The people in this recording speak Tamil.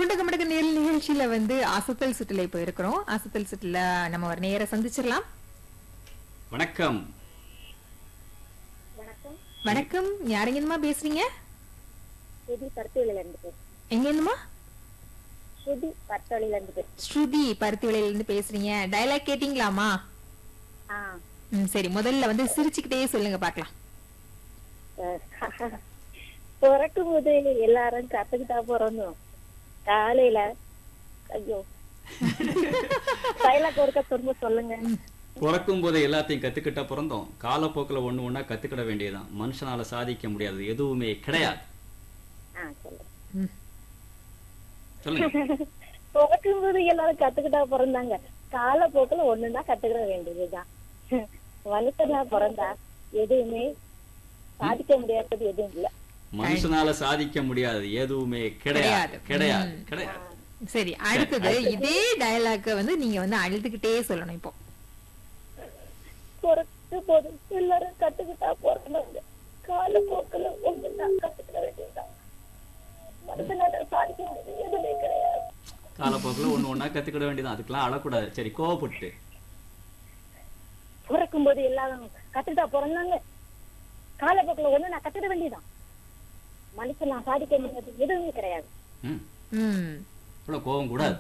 குண்டக மடக நேர் நிகழ்ச்சியில வந்து அசத்தல் சுற்றுல இப்ப இருக்கிறோம் அசத்தல் சுற்றுல நம்ம ஒரு நேர சந்திச்சிடலாம் வணக்கம் வணக்கம் வணக்கம் யாருங்க என்னமா பேசுறீங்க ஸ்ருதி பருத்திவில இருந்து பேசுறேன் எங்க என்னமா ஸ்ருதி பருத்தவழியில இருந்து பேசுறேன் ஸ்ருதி பருத்தி விலையில இருந்து பேசுறீங்க டயலாக் கேட்டீங்களாமா ஆ ம், சரி முதல்ல வந்து சிரிச்சுக்கிட்டே சொல்லுங்க பாக்கலாம் அஹ், பிறக்கும் போது எல்லாரும் கத்துக்கிட்டா பிறந்தோம் காலையில ஐயோ டைலாக் ஒருக்க திரும்ப சொல்லுங்க பிறக்கும் போதே எல்லாத்தையும் கத்துக்கிட்டா பிறந்தோம் காலப்போக்கில் ஒண்ணு ஒண்ணா கத்துக்கிட வேண்டியதுதான் மனுஷனால சாதிக்க முடியாது எதுவுமே கிடையாது ஆ சொல்லுங்க ம், சொல்லுங்க பிறக்கும் போது எல்லாரும் கத்துக்கிட்டா பிறந்தாங்க காலப்போக்குல ஒண்ணுன்னா கத்துக்கிட வேண்டியதுதான் மனுஷனா பிறந்தா எதுவுமே சாதிக்க முடியாதது எதுவும் இல்ல மனுஷனால சாதிக்க முடியாது எதுவுமே கிடையாது கிடையாது. கிடையாது ம். கிடையாது சரி அடுத்தது இதே டயலாக்க வந்து நீங்க வந்து அழுதுகிட்டே சொல்லணும் இப்போ பிறக்கும் போது எல்லாரும் கத்துக்கிட்டா பிறந்தாங்க காலப்போக்குல ஒண்ணுன்னா கத்துக்கிட வேண்டியதுதான் மனுஷனால சாதிக்க முடியாது எதுவுமே கிடையாது காலப்போக்கில் ஒண்ணு ஒண்ணா கத்துக்கிட வேண்டியதுதான் அதுக்கெல்லாம் அழக்கூடாது சரி கோவப்பட்டு பிறக்கும் போது எல்லாரும் கத்துக்கிட்டா பிறந்தாங்க காலப்போக்குல ஒண்ணு நான் கத்துக்க வேண்டியதுதான் மனுஷன் நான் சாதிக்க முடியாது எதுவுமே கிடையாது ம் ம் இவ்வளவு கோவம் கூடாது